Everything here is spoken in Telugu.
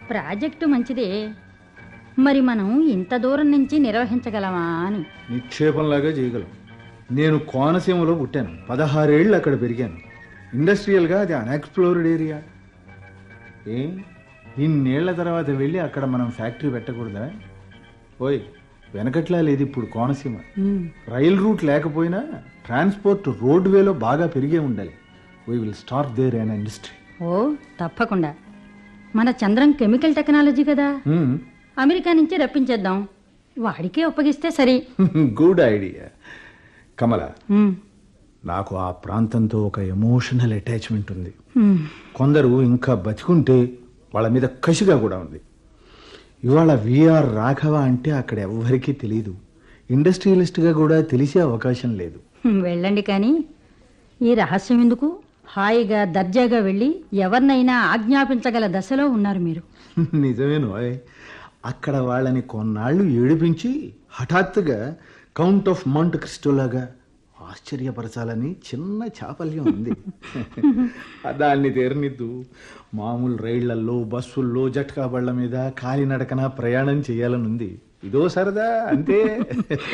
ప్రాజెక్టు మంచిదే మరి మనం ఇంత దూరం నుంచి నిర్వహించగలమా అని నిక్షేపంలాగా చేయగలం నేను కోనసీమలో పుట్టాను పదహారేళ్ళు అక్కడ పెరిగాను ఇండస్ట్రియల్గా అది అన్ఎక్స్ప్లోర్డ్ ఏరియా ఏ ఇన్నేళ్ల తర్వాత వెళ్ళి అక్కడ మనం ఫ్యాక్టరీ పెట్టకూడదా ఓయ్ వెనకట్లా లేదు ఇప్పుడు కోనసీమ ఉమ్, రైల్ రూట్ లేకపోయినా ట్రాన్స్పోర్ట్ రోడ్వేలో బాగా పెరిగే ఉండాలి we will start there an industry ఓ తప్పకుండా మన చంద్రం కెమికల్ టెక్నాలజీ కదా అమెరికా నుంచి రప్పించేద్దాం వాడికే ఒప్పగిస్తే సరి గుడ్ ఐడియా కమల ఉమ్, నాకు ఆ ప్రాంతంతో ఒక ఎమోషనల్ అటాచ్మెంట్ ఉంది ఉమ్, కొందరు ఇంకా బతికుంటే వాళ్ళ మీద కసిగా కూడా ఉంది ఇవాళ విఆర్ రాఘవ అంటే అక్కడ ఎవ్వరికీ తెలియదు ఇండస్ట్రియలిస్ట్గా కూడా తెలిసే అవకాశం లేదు ఉమ్, వెళ్ళండి కానీ ఈ రహస్యం ఎందుకు హాయిగా దర్జాగా వెళ్ళి ఎవరినైనా ఆజ్ఞాపించగల దశలో ఉన్నారు మీరు నిజమేను ఓయ్. అక్కడ వాళ్ళని కొన్నాళ్ళు ఏడిపించి హఠాత్తుగా కౌంట్ ఆఫ్ మౌంట్ క్రిస్టోలాగా ఆశ్చర్యపరచాలని చిన్న చాపల్యం ఉంది దాన్ని తీరనిద్దు మామూలు రైళ్లల్లో బస్సుల్లో జట్కా బళ్ళ మీద కాలినడకన ప్రయాణం చేయాలనుంది ఇదో సరదా అంతే